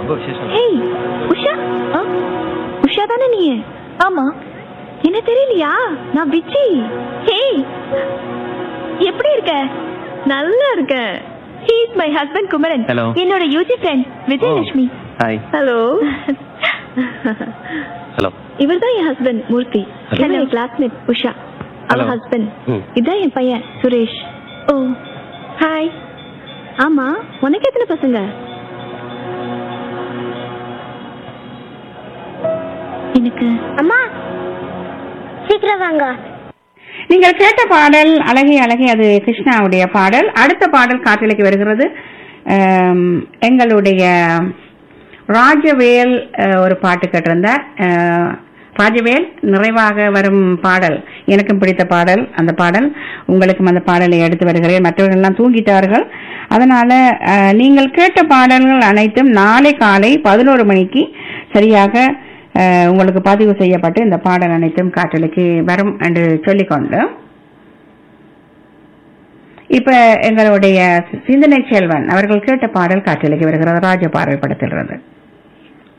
ஓ சரி ஹேய் உஷா ஆ? உஷா தானே நீ ஆமா என்ன தெரியலையா நான் விச்சி ஹேய் எப்படி இருக்க நல்லா இருக்கேன் he is my husband Kumaran Hello. என்னோட UG friend Vijayalakshmi hi hello hello இவர் தான் என் ஹஸ்பண்ட் மூர்த்தி Hello. இவன் என் கிளாஸ்மேட் உஷா அவ Hello. ஹஸ்பண்ட் ம். இதான் என் பையன் சுரேஷ் ஓ ஹாய் ஆமா உனக்கு எத்தனை பசங்க எனக்கு அம்மா சீக்கிரம் வாங்க நீங்கள் கேட்ட பாடல் அழகே அழகே அது கிருஷ்ணாவுடைய பாடல் அடுத்த பாடல் காற்றலைக்கு வருகிறது ஆம், எங்களுடைய ராஜவேல் அஹ், ஒரு பாட்டு கேட்டிருந்தார் அஹ், ராஜவேல் நிறைவாக வரும் பாடல் எனக்கும் பிடித்த பாடல் அந்த பாடல் உங்களுக்கும் அந்த பாடலை எடுத்து வருகிறேன் மற்றவர்கள் எல்லாம் தூங்கிட்டார்கள் அதனால அஹ், நீங்கள் கேட்ட பாடல்கள் அனைத்தும் நாளை காலை பதினோரு மணிக்கு சரியாக அஹ், உங்களுக்கு பதிவு செய்யப்பட்டு இந்த பாடல் அனைத்தும் காற்றலைக்கு வரும் என்று சொல்லிக்கொண்டு இப்ப எங்களுடைய சிந்தனை செல்வன் அவர்கள் கேட்ட பாடல் காற்றலைக்கு வருகிறது ராஜ பாடல் படத்திலிருந்து